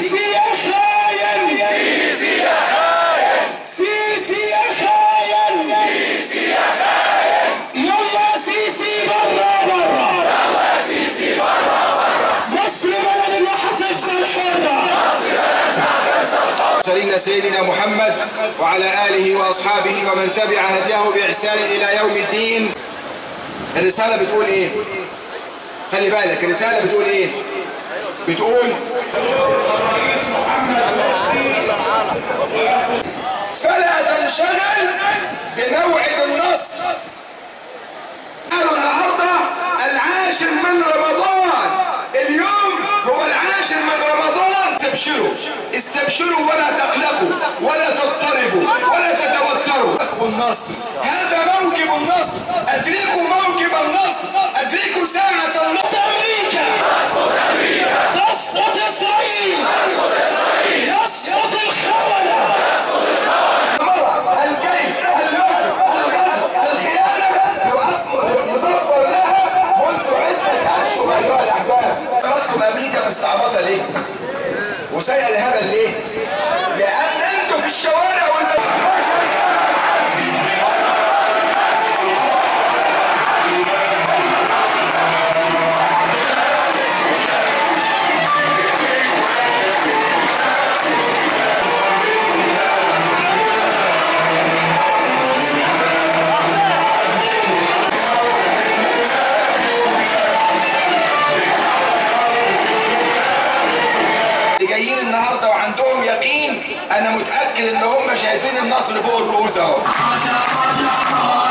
سيسي يا خاين سيسي يا خاين سيسي يا خاين سيسي يا خاين يلا سيسي برا برا يلا سيسي برا برا مصر بلدنا حتفضل حرة سيدنا سيدنا محمد وعلى آله وأصحابه ومن تبع هديه بإحسان إلى يوم الدين الرسالة بتقول إيه؟ خلي بالك الرسالة بتقول إيه؟ بتقول فلا تنشغل بموعد النصر قالوا النهارده العاشر من رمضان اليوم هو العاشر من رمضان استبشروا استبشروا ولا تقلقوا ولا تضطربوا ولا تتوتروا النصر هذا موكب النصر ادركوا موكب النصر ادركوا ساعة النصر أمريكا تسقط إسرائيل يسقط الخونة المرة الكيد المكر الغدر الخيانة يدبر لها منذ عدة أشهر أيها الأحباب أردتم أمريكا مستعبطة ليه؟ وسايقة الهبل ليه؟ لأن أنتوا في الشوارع والب... اللي جايين النهارده وعندهم يقين انا متاكد ان هم شايفين النصر فوق الرؤوس اهو